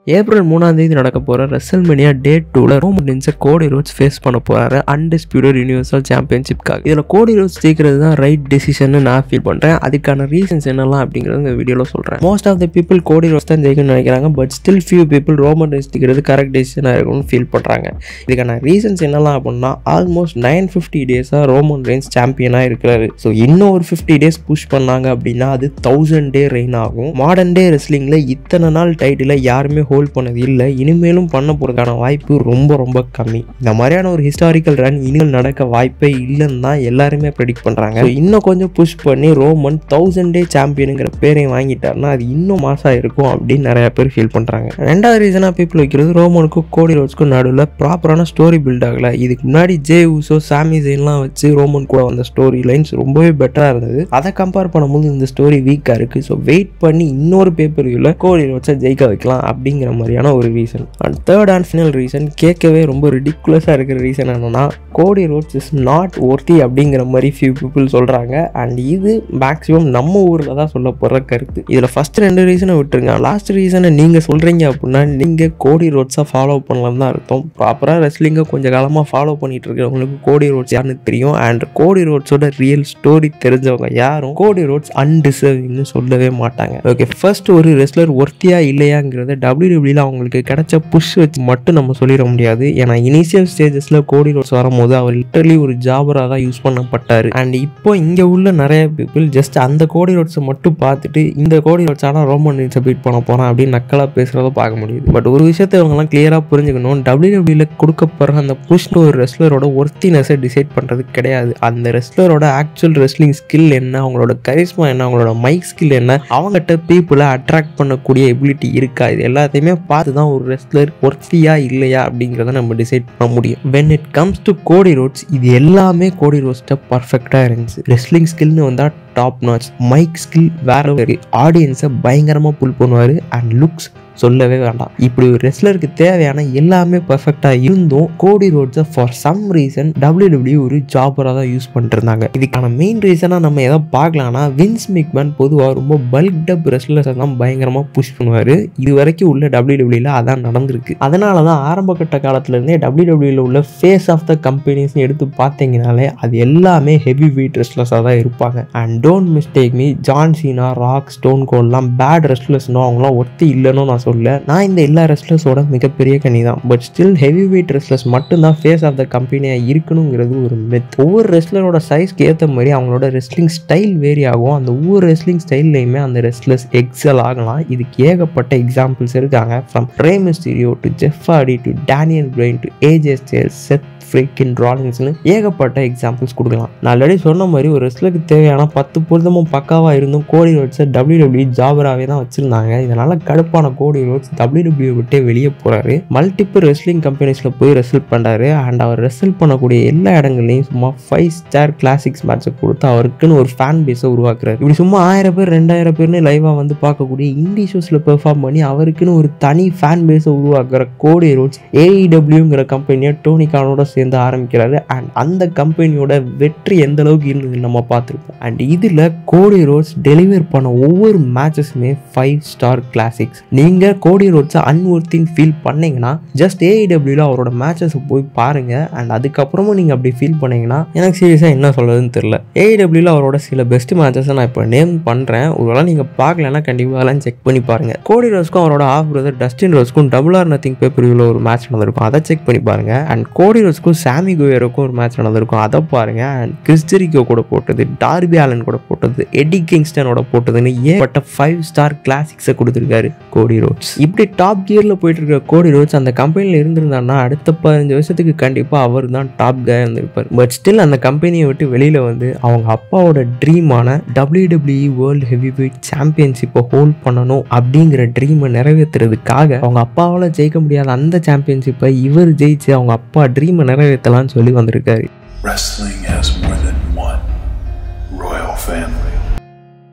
April மூணாம் தேதி நடக்க போகிற ரெசல்மெனியா டே டூவில் ரோமன் ரெயின்ஸை கோடி ரோட்ஸ் ஃபேஸ் பண்ண போகிறாரு அன்டிஸ்பியூட்டட் யூனிவர்சல் சாம்பியன்ஷிப்காக இதில் கோடி ரோட்ஸ் ஜெயிக்கிறது தான் ரைட் டெசிஷன் நான் ஃபீல் பண்ணுறேன் அதுக்கான ரீசன்ஸ் என்னெல்லாம் அப்படிங்கிறது இந்த வீடியோவில் சொல்கிறேன் most of the people Cody Rhodes தான் ஜெயிக்கணும்னு நினைக்கிறாங்க but still few people Roman Reigns ஜெயிக்கிறது கரெக்ட் டெசிஷனாக இருக்கும்னு ஃபீல் பண்ணுறாங்க இதுக்கான ரீசன்ஸ் என்னெல்லாம் அப்படின்னா ஆல்மோஸ்ட் நைன் ஃபிஃப்டி டேஸாக ரோமன் ரெயின்ஸ் சாம்பியனாக இருக்கிறாரு ஸோ இன்னும் ஒரு ஃபிஃப்டி டேஸ் புஷ் பண்ணாங்க அப்படின்னா அது தௌசண்ட் டே ரெயின் ஆகும் மாடர்ன் டே ரெஸ்லிங்கில் இத்தனை நாள் டைட்டில் யாருமே ஹோல்ட் பண்ணது இல்லை இனிமேலும் பண்ண போகிறதுக்கான வாய்ப்பு ரொம்ப ரொம்ப கம்மி இந்த மாதிரியான ஒரு ஹிஸ்டாரிக்கல் ரன் இனிமேல் நடக்க வாய்ப்பே இல்லைன்னு தான் எல்லாருமே ப்ரெடிக்ட் பண்ணுறாங்க இன்னும் கொஞ்சம் புஷ் பண்ணி ரோமன் தௌசண்ட் டே சாம்பியனுங்கிற பேரையும் வாங்கிட்டாருன்னா அது இன்னும் மாசாக இருக்கும் அப்படின்னு நிறைய பேர் ஃபீல் பண்ணுறாங்க ரெண்டாவது ரீசனாக பீப்புள் வைக்கிறது ரோமனுக்கும் கோடி ரோட்ஸ்க்கும் நடுவில் ப்ராப்பரான ஸ்டோரி பில்ட் ஆகலை இதுக்கு முன்னாடி ஜே ஊசோ சாமி ஜெயின்லாம் வச்சு ரோமன் கூட வந்த ஸ்டோரி லைன்ஸ் ரொம்பவே பெட்டராக இருந்தது அதை கம்பேர் பண்ணும்போது இந்த ஸ்டோரி வீக்காக இருக்குது ஸோ வெயிட் பண்ணி இன்னொரு பேப்பர் வியூவில் கோடி ரோட்ஸை ஜெயிக்க வைக்கலாம் அப்படிங்கிற மாதிரியான ஒரு reason and third and final reason கேட்கவே ரொம்ப ரிடிகுலஸாக இருக்கிற ரீசன் என்னன்னா கோடி ரோட்ஸ் இஸ் நாட் ஒர்த்தி அப்படிங்கிற மாதிரி ஃபியூ பீப்புள் சொல்கிறாங்க அண்ட் இது மேக்ஸிமம் நம்ம ஊரில் தான் சொல்ல போகிற கருத்து இதில் ஃபஸ்ட் ரெண்டு ரீசனை விட்டுருங்க லாஸ்ட் ரீசனை நீங்கள் சொல்கிறீங்க அப்படின்னா நீங்கள் கோடி ரோட்ஸை ஃபாலோ பண்ணலாம் தான் அர்த்தம் ப்ராப்பராக ரெஸ்லிங்கை கொஞ்சம் காலமாக ஃபாலோ பண்ணிட்டு இருக்கிறவங்களுக்கு கோடி ரோட்ஸ் யாருன்னு தெரியும் அண்ட் கோடி ரோட்ஸோட ரியல் ஸ்டோரி தெரிஞ்சவங்க யாரும் கோடி ரோட்ஸ் அன்டிசர்விங்னு சொல்லவே மாட்டாங்க ஓகே ஃபர்ஸ்ட் ஒரு ரெஸ்லர் ஒர்த்தியா இல்லையாங்கிறத டபிள்யூடபிள்யூல அவங்களுக்கு கிடைச்ச புஷ் வச்சு மட்டும் நம்ம சொல்லிட முடியாது ஏன்னா இனிஷியல் ஸ்டேஜஸ்ல கோடி ரோட்ஸ் வரும்போது அவர் லிட்டரலி ஒரு ஜாபராக தான் யூஸ் பண்ணப்பட்டார் அண்ட் இப்போ இங்கே உள்ள நிறைய பீப்புள் ஜஸ்ட் அந்த கோடி ரோட்ஸை மட்டும் பார்த்துட்டு இந்த கோடி ரோட்ஸ் ஆனால் ரோமன் ரீன்ஸை பீட் பண்ண போகிறான் அப்படின்னு நக்கலாக பேசுகிறத பார்க்க முடியுது பட் ஒரு விஷயத்தை இவங்கெல்லாம் கிளியராக புரிஞ்சுக்கணும் டபிள்யூடபிள்யூல கொடுக்கப்படுற அந்த புஷ் ஒரு ரெஸ்லரோட ஒர்த்தினஸை டிசைட் பண்ணுறது கிடையாது அந்த ரெஸ்லரோட ஆக்சுவல் ரெஸ்லிங் ஸ்கில் என்ன அவங்களோட கரிஸ்மா என்ன அவங்களோட மைக் ஸ்கில் என்ன அவங்ககிட்ட பீப்புளை அட்ராக்ட் பண்ணக்கூடிய எபிலிட்டி இருக்கா இது எல்லாத்தையுமே பார்த்து தான் ஒரு ரெஸ்லர் ஒர்த்தியா இல்லையா அப்படிங்கிறத நம்ம டிசைட் பண்ண முடியும் when it comes to Cody Rhodes இது எல்லாமே கோடி ரோட்ஸ்ட்ட பர்ஃபெக்டாக இருந்துச்சு ரெஸ்லிங் ஸ்கில்னு வந்தால் டாப் நாச் மைக் ஸ்கில் வேற ஒரு ஆடியன்ஸை பயங்கரமாக புல் பண்ணுவார் அண்ட் லுக்ஸ் சொல்லவே வேண்டாம் இப்படி ஒரு ரெஸ்லருக்கு தேவையான எல்லாமே பர்ஃபெக்டாக இருந்தும் கோடி ரோட்ஸை for some reason W W ஒரு ஜாபராக தான் யூஸ் பண்ணிட்டு இருந்தாங்க இதுக்கான மெயின் ரீசனாக நம்ம எதை பார்க்கலாம்னா வின்ஸ் மிக்மேன் பொதுவாக ரொம்ப பல்க் டப் ரெஸ்லர்ஸை தான் பயங்கரமாக புஷ் பண்ணுவார் இது வரைக்கும் உள்ள டபிள்யூ டபிள்யூல அதான் நடந்திருக்கு அதனால தான் ஆரம்ப கட்ட காலத்துலேருந்தே டபிள்யூ டபிள்யூல உள்ள ஃபேஸ் ஆஃப் த கம்பெனிஸ்னு எடுத்து பார்த்தீங்கனாலே அது எல்லாமே ஹெவி வெயிட் ரெஸ்லர்ஸாக தான் இருப்பாங்க and don't mistake me John Cena Rock Stone கோல்லாம் பேட் ரெஸ்லர்ஸ்னோ அவங்களாம் ஒர்த்தி இல்லைன்னு நான் சொல்ல நான் இந்த எல்லா ரெஸ்லர்ஸோட மிகப்பெரிய கனி தான் but still heavy weight wrestlers மட்டும்தான் ஃபேஸ் ஆஃப் த கம்பெனியாக இருக்கணுங்கிறது ஒரு மெத் ஒவ்வொரு ரெஸ்லரோட சைஸ்க்கு ஏற்ற மாதிரி அவங்களோட ரெஸ்லிங் ஸ்டைல் வேரி ஆகும் அந்த ஒவ்வொரு ரெஸ்லிங் ஸ்டைல்லையுமே அந்த ரெஸ்லர்ஸ் எக்ஸல் ஆகலாம் இதுக்கு ஏகப்பட்ட எக்ஸாம்பிள்ஸ் இருக்காங்க from Rey Mysterio to Jeff Hardy to Daniel Bryan to AJ Styles Seth Freakin ராலிங்ஸ்னு ஏகப்பட்ட எக்ஸாம்பிள்ஸ் கொடுக்கலாம் நான் ஆல்ரெடி சொன்ன மாதிரி ஒரு ரெஸ்லருக்கு தேவையான பத்து பொருத்தமும் பக்காவாக இருந்தும் கோடி ரோட்ஸை டபிள்யூ டபிள்யூ ஜாபராகவே தான் வச்சிருந்தாங்க இதனால கடுப்பான கோடி ரோட்ஸ் டபிள்யூ டபிள்யூ விட்டே வெளியே போறாரு மல்டிபிள் ரெஸ்லிங் கம்பெனிஸில் போய் ரெசல் பண்ணுறாரு அண்ட் அவர் ரெசல் பண்ணக்கூடிய எல்லா இடங்கள்லையும் சும்மா ஃபைவ் ஸ்டார் கிளாசிக்ஸ் மேட்சை கொடுத்து அவருக்குன்னு ஒரு ஃபேன் பேஸை உருவாக்குறாரு இப்படி சும்மா ஆயிரம் பேர் ரெண்டாயிரம் பேர்னு லைவாக வந்து பார்க்கக்கூடிய இண்டி ஷோஸில் பெர்ஃபார்ம் பண்ணி அவருக்குன்னு ஒரு தனி ஃபேன் பேஸை உருவாக்குற கோடி ரோட்ஸ் ஏஇடபிள்யூங்கிற கம்பெனியை டோனி கானோட சேர்ந்து ஆரம்பிக்கிறாரு அண்ட் அந்த கம்பெனியோட வெற்றி எந்த அளவுக்கு இருந்தது நம்ம பார்த்துருப்போம் அண்ட் இதில் கோடி ரோட்ஸ் டெலிவர் பண்ண ஒவ்வொரு மேட்சஸுமே ஃபைவ் ஸ்டார் கிளாசிக்ஸ் நீங்கள் கோடி ரோட்ஸை அன்வொர்த்திங் ஃபீல் பண்ணீங்கன்னா ஜஸ்ட் ஏஇடபிள்யூல அவரோட மேட்சஸை போய் பாருங்க அண்ட் அதுக்கப்புறமும் நீங்கள் அப்படி ஃபீல் பண்ணீங்கன்னா எனக்கு சீரியஸாக என்ன சொல்கிறதுன்னு தெரில ஏஇடபிள்யூல அவரோட சில பெஸ்ட் மேட்சஸை நான் இப்போ நேம் பண்ணுறேன் ஒருவேளை நீங்கள் பார்க்கலன்னா கண்டிப்பாக அதெல்லாம் செக் பண்ணி பாருங்க கோடி ரோஸ்க்கும் அவரோட ஆஃப் பிரதர் டஸ்டின் ரோஸ்க்கும் டபுள் ஆர் நத்திங் பேப்பர் ஒரு மேட்ச் நடந்திருக்கும் அதை செக் பண்ணி பாருங்க அண்ட் கோடி ரோஸ்க்கும் சாமி குவேருக்கும் ஒரு மேட்ச் நடந்திருக்கும் அதை பாருங்க அண்ட் கிறிஸ்டரிக்கோ கூட போட்டது டார்பி ஆலன் கூட போட்டது எடி கிங்ஸ்டனோட போட்டதுன்னு ஏற்பட்ட ஃபைவ் ஸ்டார் கிளாசிக்ஸை கொடுத்துருக்காரு கோடி ரோட்ஸ் இப்படி டாப் கியரில் போயிட்டு இருக்க கோடி ரோட்ஸ் அந்த கம்பெனியில் இருந்திருந்தாருன்னா அடுத்த பதினஞ்சு வருஷத்துக்கு கண்டிப்பாக அவர் தான் டாப் கே இருந்திருப்பார் பட் ஸ்டில் அந்த கம்பெனியை விட்டு வெளியில் வந்து அவங்க அப்பாவோட ட்ரீமான W WE world heavy weight சாம்பியன்ஷிப்பை ஹோல்ட் பண்ணணும் அப்படிங்கிற ட்ரீமை நிறைவேற்றுறதுக்காக அவங்க அப்பாவால் ஜெயிக்க முடியாத அந்த சாம்பியன்ஷிப்பை இவர் ஜெயிச்சு அவங்க அப்பா ட்ரீமை நிறைவேற்றலாம்னு சொல்லி வந்திருக்காரு Wrestling has more than one royal family.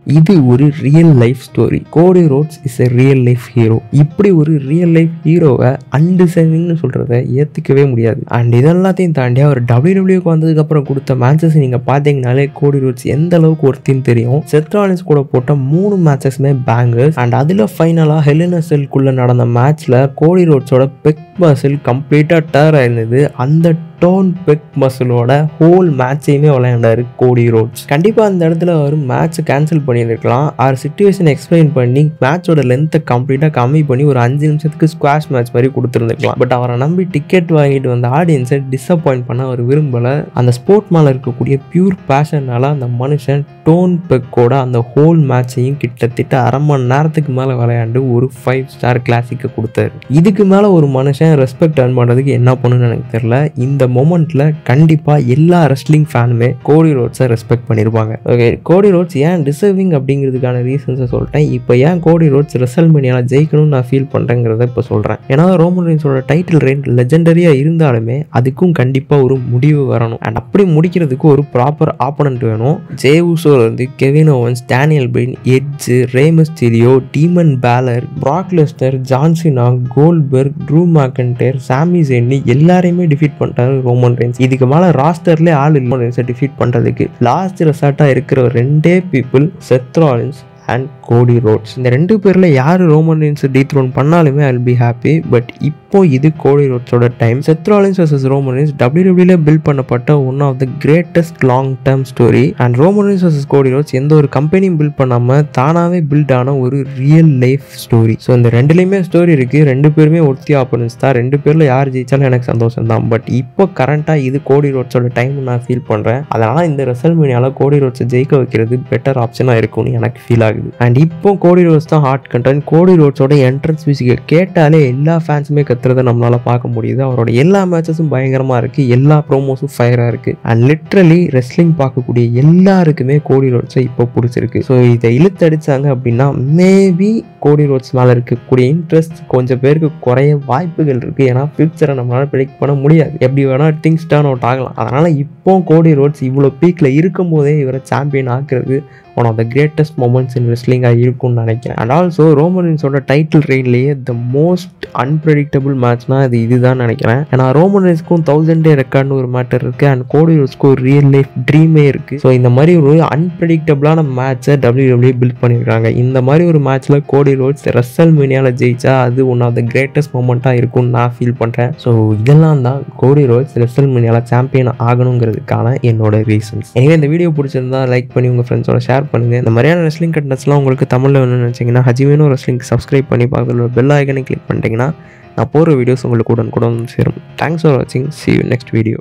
இது ஒரு real life story Cody Rhodes is a real life hero இப்படி ஒரு ரியல் லைஃப் ஹீரோவை அன்டிசர்விங்னு சொல்கிறத ஏற்றுக்கவே முடியாது அண்ட் இதெல்லாத்தையும் தாண்டி அவர் டபிள்யூடபிள்யூக்கு வந்ததுக்கப்புறம் கொடுத்த மேட்சஸ் நீங்கள் பார்த்தீங்கனாலே கோடி ரோட்ஸ் எந்த அளவுக்கு ஒருத்தின்னு தெரியும் செத்ராலின்ஸ் கூட போட்ட மூணு மேட்சஸுமே பேங்கர்ஸ் அண்ட் அதில் ஃபைனலாக ஹெலினா செல்குள்ளே நடந்த மேட்ச்சில் கோடி ரோட்ஸோட பெக் மசில் கம்ப்ளீட்டாக டேர் ஆயிருந்தது அந்த டோன் பெக் மசிலோட ஹோல் மேட்சையுமே விளையாண்டாரு கோடி ரோட்ஸ் கண்டிப்பாக அந்த இடத்துல அவர் மேட்ச்சை கேன்சல் பண்ணியிருக்கலாம் அவர் சுச்சுவேஷன் எக்ஸ்பிளைன் பண்ணி மேட்சோட லென்த்தை கம்ப்ளீட்டாக கம்மி பண்ணி ஒரு அஞ்சு நிமிஷத்துக்கு ஸ்குவாஷ் மேட்ச் மாதிரி கொடுத்துருந்துருக்கலாம் பட் அவரை நம்பி டிக்கெட் வாங்கிட்டு வந்த ஆடியன்ஸை டிசப்பாயிண்ட் பண்ண அவர் விரும்பலை அந்த ஸ்போர்ட் மேலே இருக்கக்கூடிய பியூர் பேஷனால அந்த மனுஷன் டோன் பெக்கோட அந்த ஹோல் மேட்சையும் கிட்டத்தட்ட அரை மணி நேரத்துக்கு மேலே விளையாண்டு ஒரு ஃபைவ் ஸ்டார் கிளாசிக்கை கொடுத்தாரு இதுக்கு மேலே ஒரு மனுஷன் ரெஸ்பெக்ட் earn பண்ணுறதுக்கு என்ன பண்ணுன்னு எனக்கு தெரியல இந்த மொமெண்ட்டில் கண்டிப்பாக எல்லா ரெஸ்லிங் ஃபேனுமே கோடி ரோட்ஸை ரெஸ்பெக்ட் பண்ணியிருப்பாங்க ஓகே கோடி ரோட்ஸ் ஏன் டிசர்விங் அப்படிங்கிறதுக்கான ரீசன்ஸை சொல்லிட்டேன் இப்போ ஏன் கோடி ரோட்ஸ் ரெசல் மணியால் ஜெயிக்கணும்னு நான் ஃபீல் பண்ணுறேங்கிறத இப்போ சொல்கிறேன் ஏன்னா ரோமன் ரீன்ஸோட டைட்டில் ரெயின் லெஜெண்டரியாக இருந்தாலுமே அதுக்கும் கண்டிப்பாக ஒரு முடிவு வரணும் அண்ட் அப்படி முடிக்கிறதுக்கு ஒரு ப்ராப்பர் ஆப்பனண்ட் வேணும் ஜே இருந்து Kevin Owens Daniel Bryan Edge Rey Mysterio Damian Balor Brock Lesnar John Cena Goldberg Drew McIntyre Sami Zayn எல்லாரையுமே டிஃபீட் பண்ணிட்டாரு ரோமன் ரெயின்ஸ் இதுக்கு மேலே ராஸ்டர்லேயே ஆள் இல்லை ரெயின்ஸை டிஃபீட் பண்ணுறதுக்கு லாஸ்ட் ரெசார்ட்டாக இருக்கிற ரெண்டே people Seth Rollins and Cody Rhodes இந்த ரெண்டு பேரில் யார் ரோமன் ரெயின்ஸ் டீத்ரோன் பண்ணாலுமே ஐ பி ஹாப்பி பட் இப்போ இது கோடி ரோட்ஸோட time Seth Rollins versus Roman Reigns டபிள்யூடபிள்யூல பில்ட் பண்ணப்பட்ட one of the greatest long term story and Roman Reigns versus Cody Rhodes எந்த ஒரு கம்பெனியும் பில்ட் பண்ணாமல் தானாகவே பில்ட் ஆன ஒரு ரியல் லைஃப் ஸ்டோரி ஸோ இந்த ரெண்டுலேயுமே ஸ்டோரி இருக்குது ரெண்டு பேருமே ஒருத்தி ஆப்போனன்ஸ் தான் ரெண்டு பேரில் யார் ஜெயிச்சாலும் எனக்கு சந்தோஷம் தான் பட் இப்போ கரண்ட்டாக இது கோடி ரோட்ஸோட டைம் நான் ஃபீல் பண்ணுறேன் அதனால் இந்த ரெசல் மீனியால் கோடி ரோட்ஸை ஜெயிக்க வைக்கிறது பெட்டர் ஆப்ஷனாக இருக்கும்னு எனக்கு ஃபீல் ஆகுது அண்ட் இப்போ கோடி ரோட்ஸ் தான் ஹாட் கண்டென்ட் கோடி ரோட்ஸோட என்ட்ரன்ஸ் மியூசிக்கை கேட்டாலே எல்லா ஃபேன்ஸுமே கத்துறதை நம்மளால பார்க்க முடியுது அவரோட எல்லா மேட்சஸும் பயங்கரமாக இருக்குது எல்லா ப்ரோமோஸும் ஃபயராக இருக்குது அண்ட் லிட்ரலி ரெஸ்லிங் பார்க்கக்கூடிய எல்லாருக்குமே கோடி ரோட்ஸை இப்போ பிடிச்சிருக்கு ஸோ இதை இழுத்தடிச்சாங்க அப்படின்னா மேபி கோடி ரோட்ஸ் மேலே இருக்கக்கூடிய இன்ட்ரெஸ்ட் கொஞ்சம் பேருக்கு குறைய வாய்ப்புகள் இருக்குது ஏன்னா ஃபியூச்சரை நம்மளால ப்ரெடிக்ட் பண்ண முடியாது எப்படி வேணால் திங்ஸ் டர்ன் அவுட் ஆகலாம் அதனால் இப்போ கோடி ரோட்ஸ் இவ்வளோ பீக்கில் இருக்கும்போதே இவரை சாம்பியன் ஆக்குறது one of the greatest moments in ரெஸ்லிங்காக இருக்கும்னு நினைக்கிறேன் அண்ட் ஆல்சோ ரோமனின்ஸோட டைட்டில் ரெயின்லேயே த மோஸ்ட் அன்பிரடிக்டபிள் மேட்ச்னா அது இதுதான் நினைக்கிறேன் ஏன்னா ரோமனின்ஸ்க்கும் தௌசண்ட் டே ரெக்கார்ட்னு ஒரு மேட்டர் இருக்குது அண்ட் கோடி ரோட்ஸ்க்கும் ஒரு ரியல் லைஃப் ட்ரீமே இருக்குது ஸோ இந்த மாதிரி ஒரு அன்பிரடிக்டபிளான மேட்சை டபிள்யூ பில்ட் பண்ணியிருக்காங்க இந்த மாதிரி ஒரு மேட்ச்சில் கோடி ரோட்ஸ் ரெசல் மீனியாவில் ஜெயிச்சா அது ஒன் ஆஃப் த கிரேட்டஸ்ட் மூமெண்ட்டாக இருக்கும்னு நான் ஃபீல் பண்ணுறேன் ஸோ இதெல்லாம் தான் கோடி ரோட்ஸ் ரெசல் மீனியாவில் சாம்பியன் ஆகணுங்கிறதுக்கான என்னோட ரீசன்ஸ் எனவே இந்த வீடியோ பிடிச்சிருந்தா லைக் பண்ணி உங்கள் ஃப்ரெண்ட்ஸோட ஷேர் பண்ணுங்கள் இந்த மாதிரியான ரெஸ்லிங் கண்டென்ட்ஸ்லாம் உங்களுக்கு தமிழில் வேணும்னு நினச்சிங்கன்னா ஹஜிவேனோ ரெஸ்லிங் சப்ஸ்கிரைப் பண்ணி பக்கத்தில் பெல் ஐக்கனை கிளிக் பண்ணிட்டீங்கன்னா நான் போகிற வீடியோஸ் உங்களுக்கு உடனுக்குடன் சேரும் தேங்க்ஸ் ஃபார் வாட்சிங் சி யூ நெக்ஸ்ட் வீடியோ